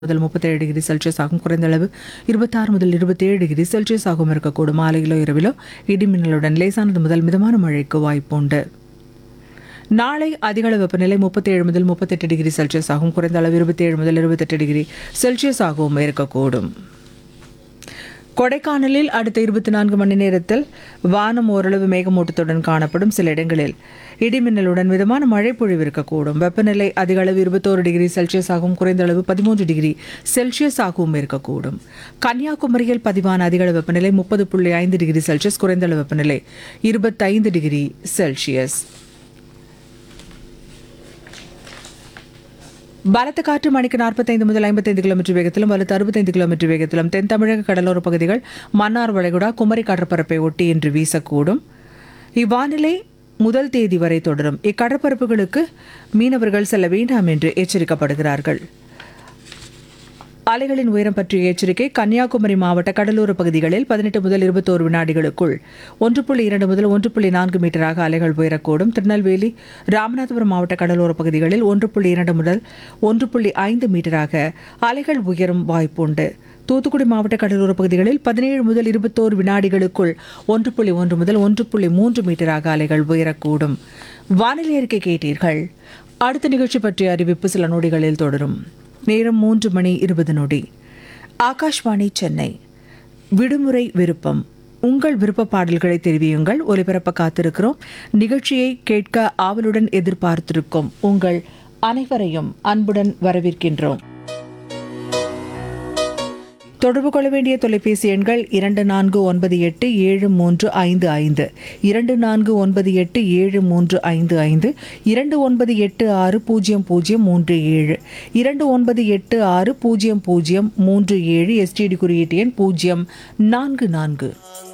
முதல் முப்பத்தேழு degree Celsius ஆகும் குறைந்த அளவு இருபத்தாறு முதல் இருபத்தேழு டிகிரி செல்சியஸ் ஆகும் இருக்கக்கூடும் மாலையிலோ இரவிலோ இடிமின்னலுடன் லேசானது முதல் மிதமான மழைக்கு வாய்ப்புண்டு நாளை அதிகளவு வெப்பநிலை முப்பத்தேழு முதல் முப்பத்தெட்டு டிகிரி செல்சியஸ் ஆகும் குறைந்த அளவு இருபத்தேழு முதல் இருபத்தெட்டு டிகிரி செல்சியஸ் ஆகவும் இருக்கக்கூடும் கொடைக்கானலில் அடுத்த இருபத்தி நான்கு மணி நேரத்தில் வானம் ஓரளவு மேகமூட்டத்துடன் காணப்படும் சில இடங்களில் இடிமின்னலுடன் மிதமான மழை பொழிவு இருக்கக்கூடும் வெப்பநிலை அதிக அளவு இருபத்தோரு டிகிரி செல்சியஸ் ஆகவும் குறைந்த அளவு பதிமூன்று டிகிரி செல்சியஸ் ஆகவும் இருக்கக்கூடும் கன்னியாகுமரியில் பதிவான அதிக அளவு வெப்பநிலை முப்பது புள்ளி ஐந்து டிகிரி செல்சியஸ் குறைந்த அளவு வெப்பநிலை இருபத்தைந்து டிகிரி செல்சியஸ் பலத்த காற்று மணிக்கு நாற்பத்தைந்து முதல் ஐம்பத்தைந்து கிலோமீட்டர் வேகத்திலும் வலுத்து அறுபத்தைந்து கிலோமீட்டர் வேகத்திலும் தென் தமிழக கடலோர பகுதிகள் மன்னார் வளைகுடா குமரி கடற்பரப்பை ஒட்டி இன்று வீசக்கூடும் இவ்வானிலை முதல் தேதி வரை தொடரும் இக்கடற்பரப்புகளுக்கு மீனவர்கள் செல்ல வேண்டாம் என்று எச்சரிக்கப்படுகிறார்கள் அலைகளின் உயரம் பற்றிய எச்சரிக்கை கன்னியாகுமரி மாவட்ட கடலோர பகுதிகளில் பதினெட்டு முதல் இருபத்தோரு வினாடிகளுக்குள் ஒன்று புள்ளி இரண்டு முதல் ஒன்று புள்ளி நான்கு மீட்டராக அலைகள் உயரக்கூடும் திருநெல்வேலி ராமநாதபுரம் மாவட்ட கடலோர பகுதிகளில் ஒன்று புள்ளி இரண்டு முதல் ஒன்று புள்ளி ஐந்து மீட்டராக அலைகள் உயரும் வாய்ப்புண்டு தூத்துக்குடி மாவட்ட கடலோர பகுதிகளில் பதினேழு முதல் இருபத்தோரு வினாடிகளுக்குள் ஒன்று புள்ளி ஒன்று முதல் ஒன்று புள்ளி மூன்று மீட்டராக அலைகள் உயரக்கூடும் வானிலை அறிக்கை கேட்டீர்கள் அடுத்த நிகழ்ச்சி பற்றிய அறிவிப்பு சில நொடிகளில் தொடரும் நேரம் மூன்று மணி இருபது நொடி ஆகாஷ்வாணி சென்னை விடுமுறை விருப்பம் உங்கள் விருப்ப பாடல்களை தெரிவியுங்கள் ஒலிபரப்ப காத்திருக்கிறோம் நிகழ்ச்சியை கேட்க ஆவலுடன் எதிர்பார்த்திருக்கும் உங்கள் அனைவரையும் அன்புடன் வரவேற்கின்றோம் தொடர்பு கொள்ள வேண்டிய தொலைபேசி எண்கள் இரண்டு நான்கு ஒன்பது எட்டு ஏழு மூன்று ஐந்து ஐந்து இரண்டு நான்கு ஒன்பது எட்டு ஏழு மூன்று ஐந்து ஐந்து இரண்டு ஒன்பது எட்டு ஆறு பூஜ்ஜியம் பூஜ்ஜியம் மூன்று ஏழு இரண்டு ஒன்பது எட்டு ஆறு பூஜ்ஜியம் பூஜ்ஜியம் மூன்று ஏழு எஸ்டிடி குறியீட்டு எண் பூஜ்ஜியம் நான்கு நான்கு